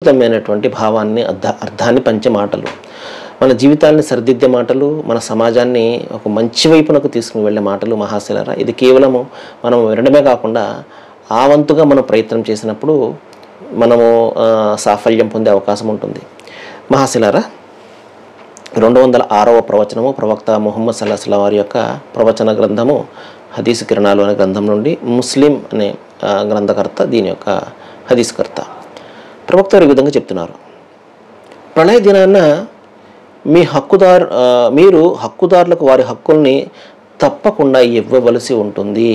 అద్భుతమైనటువంటి భావాన్ని అర్థ అర్థాన్ని పంచే మాటలు మన జీవితాన్ని సరిదిద్దే మాటలు మన సమాజాన్ని ఒక మంచి వైపునకు తీసుకుని వెళ్ళే మాటలు మహాశిలరా ఇది కేవలము మనం వినడమే కాకుండా ఆ వంతుగా మనం ప్రయత్నం చేసినప్పుడు మనము ఆ, సాఫల్యం పొందే అవకాశం ఉంటుంది మహాశిలరా రెండు వందల ఆరవ ప్రవచనము ప్రవక్త ముహమ్మద్ సల్లాహ్ వారి యొక్క ప్రవచన గ్రంథము హదీస్ కిరణాలు అనే గ్రంథం నుండి ముస్లిం అనే ఆ, గ్రంథకర్త దీని యొక్క హదీస్కర్త ప్రవక్త వారు ఈ విధంగా చెప్తున్నారు ప్రళయ దినాన మీ హక్కుదారు ఆ, మీరు హక్కుదారులకు వారి హక్కుల్ని తప్పకుండా ఇవ్వవలసి ఉంటుంది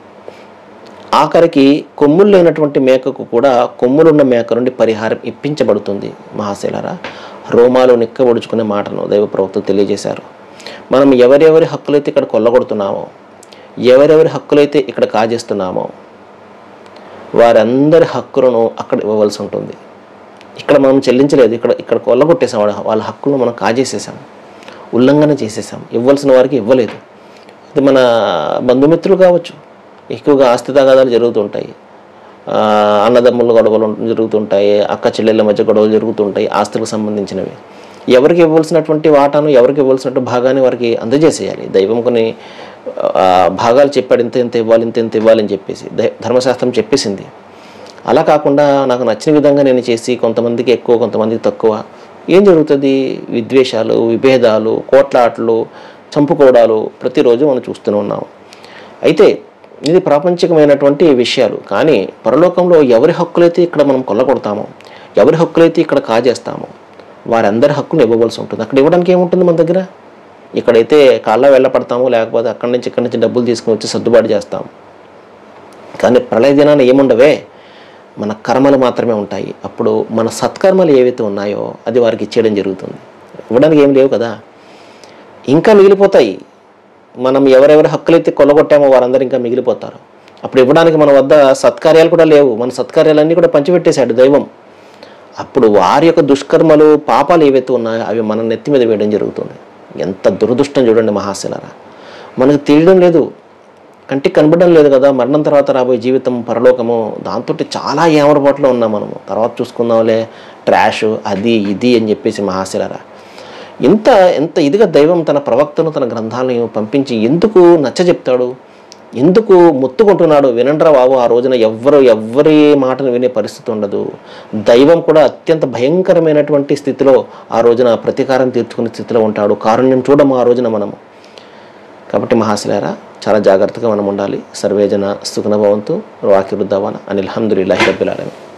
ఆఖరికి కొమ్ములు లేనటువంటి మేకకు కూడా కొమ్ములున్న మేక నుండి పరిహారం ఇప్పించబడుతుంది మహాశైలరా రోమాలు నిక్కబడుచుకునే మాటను దైవ ప్రవక్త తెలియజేశారు మనం ఎవరెవరి హక్కులైతే ఇక్కడ కొల్లగొడుతున్నామో ఎవరెవరి హక్కులైతే ఇక్కడ కాజేస్తున్నామో వారందరి హక్కులను అక్కడ ఇవ్వవలసి ఉంటుంది ఇక్కడ మనం చెల్లించలేదు ఇక్కడ ఇక్కడ కొల్లగొట్టేసాం వాళ్ళ వాళ్ళ హక్కులను మనం కాజేసేసాం ఉల్లంఘన చేసేసాం ఇవ్వాల్సిన వారికి ఇవ్వలేదు ఇది మన బంధుమిత్రులు కావచ్చు ఎక్కువగా ఆస్తి తగాదాలు జరుగుతుంటాయి ఆ, అన్నదమ్ముల గొడవలు ఉం- జరుగుతుంటాయి అక్క చెల్లెళ్ళ మధ్య గొడవలు జరుగుతుంటాయి ఆస్తులకు సంబంధించినవి ఎవరికి ఇవ్వాల్సినటువంటి వాటాను ఎవరికి ఇవ్వాల్సినటువంటి భాగాన్ని వారికి అందజేసేయాలి దైవం కొన్ని ఆ, భాగాలు చెప్పాడు ఇంత ఇంత ఇవ్వాలి ఇంత ఇంత ఇవ్వాలి అని చెప్పేసి దై- ధర్మశాస్త్రం చెప్పేసింది అలా కాకుండా నాకు నచ్చిన విధంగా నేను చేసి కొంతమందికి ఎక్కువ కొంతమందికి తక్కువ ఏం జరుగుతుంది విద్వేషాలు విభేదాలు కోట్లాటలు చంపుకోవడాలు ప్రతిరోజు మనం చూస్తూనే ఉన్నాం అయితే ఇది ప్రాపంచికమైనటువంటి విషయాలు కానీ పరలోకంలో ఎవరి హక్కులైతే ఇక్కడ మనం కొల్లగొడతామో ఎవరి హక్కులైతే ఇక్కడ కాజేస్తామో వారందరి హక్కులు ఇవ్వవలసి ఉంటుంది అక్కడ ఇవ్వడానికి ఏముంటుంది మన దగ్గర ఇక్కడైతే కాళ్ళ వెళ్ళపడతాము లేకపోతే అక్కడి నుంచి ఇక్కడి నుంచి డబ్బులు తీసుకుని వచ్చి సర్దుబాటు చేస్తాం కానీ ప్రళయ దినాన ఏముండవే మన కర్మలు మాత్రమే ఉంటాయి అప్పుడు మన సత్కర్మలు ఏవైతే ఉన్నాయో అది వారికి ఇచ్చేయడం జరుగుతుంది ఇవ్వడానికి ఏం లేవు కదా ఇంకా మిగిలిపోతాయి మనం ఎవరెవరి హక్కులైతే కొల్లగొట్టామో వారందరూ ఇంకా మిగిలిపోతారు అప్పుడు ఇవ్వడానికి మన వద్ద సత్కార్యాలు కూడా లేవు మన సత్కార్యాలన్నీ కూడా పంచిపెట్టేశాడు దైవం అప్పుడు వారి యొక్క దుష్కర్మలు పాపాలు ఏవైతే ఉన్నాయో అవి మన నెత్తి మీద వేయడం జరుగుతుంది ఎంత దురదృష్టం చూడండి మహాశిలరా మనకు తెలియడం లేదు కంటికి కనబడడం లేదు కదా మరణం తర్వాత రాబోయే జీవితం పరలోకము దాంతో చాలా ఏమరపాట్లో ఉన్నాం మనము తర్వాత చూసుకుందాంలే ట్రాష్ అది ఇది అని చెప్పేసి మహాశిలరా ఇంత ఎంత ఇదిగా దైవం తన ప్రవక్తను తన గ్రంథాలను పంపించి ఎందుకు నచ్చ చెప్తాడు ఎందుకు మొత్తుకుంటున్నాడు వినండ్రా బాబు ఆ రోజున ఎవ్వరు ఎవ్వరి మాటను వినే పరిస్థితి ఉండదు దైవం కూడా అత్యంత భయంకరమైనటువంటి స్థితిలో ఆ రోజున ప్రతీకారం తీర్చుకునే స్థితిలో ఉంటాడు కారుణ్యం చూడము ఆ రోజున మనము కాబట్టి మహాశిలారా చాలా జాగ్రత్తగా మనం ఉండాలి సర్వేజన సుఖనభవంతు వాకిరుద్దవాన అని అల్హమ్దుల్లాహి రబ్బిల్ ఆలమీన్